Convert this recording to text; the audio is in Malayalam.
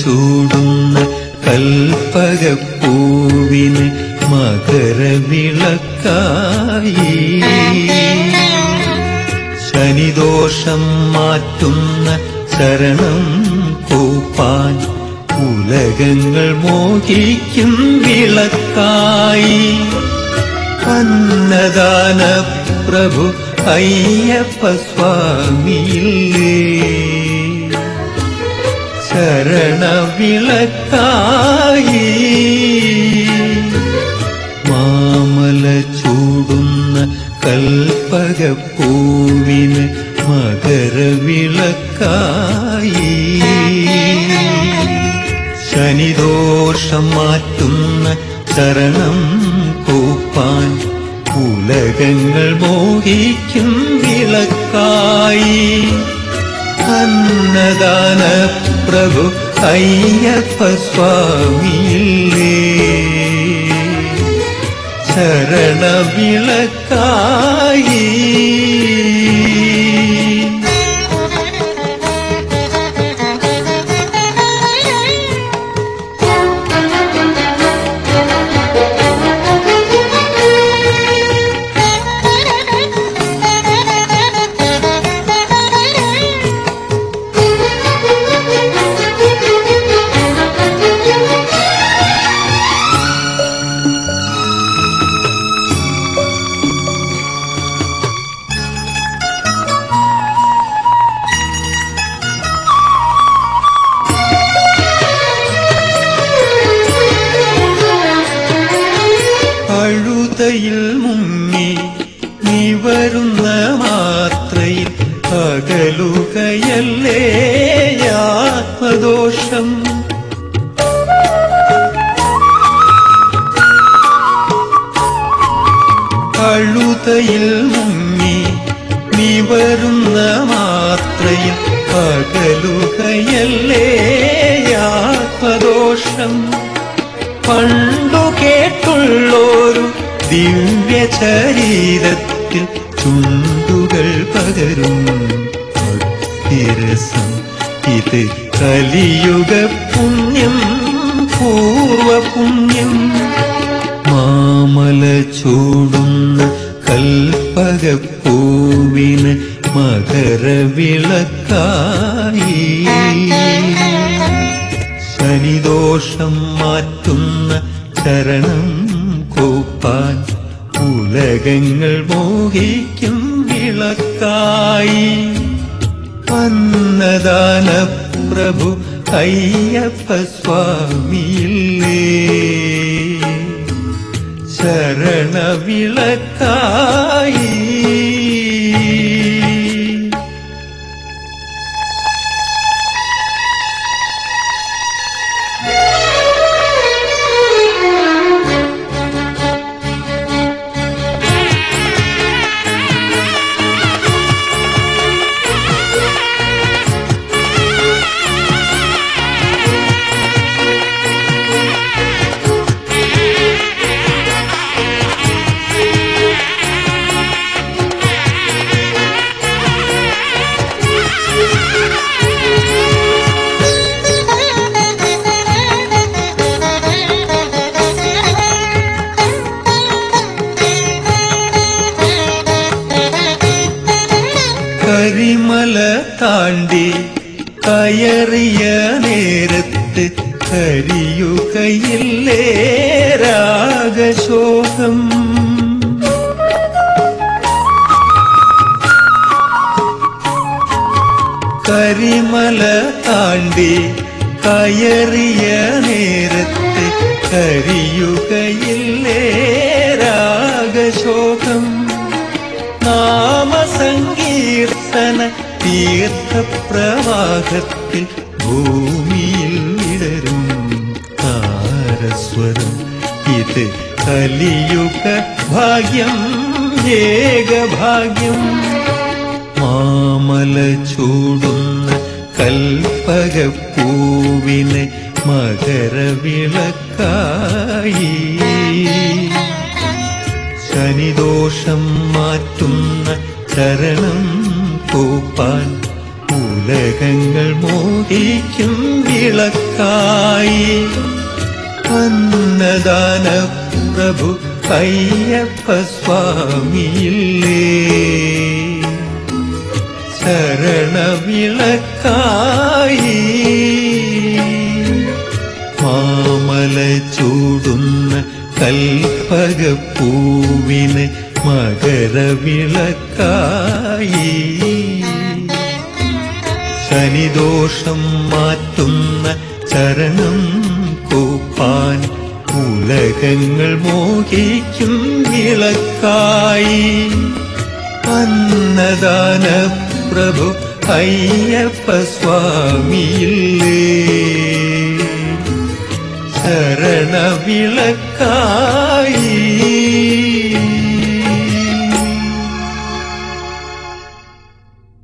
ചൂടുന്ന കൽപ്പകപ്പൂവിന് മകരവിളക്കായി ശനിദോഷം മാറ്റുന്ന ശരണം കൂപ്പാൻ ഉലകങ്ങൾ മോഹിക്കും വിളക്കായി അന്നദാന പ്രഭു അയ്യപ്പ സ്വാമിയില്ലേ ശരണവിളക്കായി മാമല ചൂടുന്ന കൽപ്പകപ്പൂവിന് മകരവിളക്കായി ശനിദോഷം മാറ്റുന്ന ശരണം കൂപ്പാൻ ഉലകങ്ങൾ മോഹിക്കും വിളക്കായി അന്നദാന പ്രഭു അയ്യപ്പ സ്വാമിയില്ലേ ശരണവിളക്കായി അഴുതയിൽ മുങ്ങി നീ വരുന്ന മാത്രയിൽ അകലുകയല്ലേ ആത്മദോഷം അഴുതയിൽ മുങ്ങി നീ വരുന്ന മാത്രയിൽ പകലുകയല്ലേ ആത്മദോഷം പണ്ടു കേട്ടുള്ളൊരു ദിവ്യ ശരീരത്തിൽ ചുണ്ടുകൾ പകരും ഭക്തിരസം ഇത് കലിയുഗ പുണ്യം പൂർവപുണ്യം മാമല ചൂടുന്ന കൽപ്പകപ്പൂവിന് മകരവിളക്കായി ശനിദോഷം മാറ്റുന്ന ചരണം കൂപ്പാൻ ഉലകങ്ങൾ മോഹിക്കും വിളക്കായി അന്നദാന പ്രഭു അയ്യപ്പ സ്വാമിയില്ലേ ശരണവിളക്കായി കരിമല താണ്ടി കയറിയ നേരത്ത് കരിയുകയില്ലേ രാഗശോകം കരിമല താണ്ടി കയറിയ നേരത്ത് കരിയുകയില്ലേ രാഗശോകം നാമസങ്കീർത്തന തീർത്ഥപ്രവാഹത്തിൽ ഭൂമിയിൽ വിടരും താരസ്വരം ഇത് കലിയുഗ ഭാഗ്യം ഏകഭാഗ്യം മാമല ചൂടുന്ന കൽപ്പകപ്പൂവിനെ മകരവിളക്കായി ശനിദോഷം മാറ്റുന്ന ചരണം കൂപ്പാൻ ഉലകങ്ങൾ മോഹിക്കും വിളക്കായി അന്നദാന പ്രഭു അയ്യപ്പ സ്വാമിയില്ലേ ശരണവിളക്കായി മാമല ചൂടുന്ന കൽപ്പകപ്പൂവിന് മകരവിളക്കായി ശനിദോഷം മാറ്റുന്ന ചരണം കൂപ്പാൻ ഉലകങ്ങൾ മോഹിക്കും വിളക്കായി അന്നദാന പ്രഭു അയ്യപ്പ സ്വാമിയില്ലേ ശരണവിളക്കായി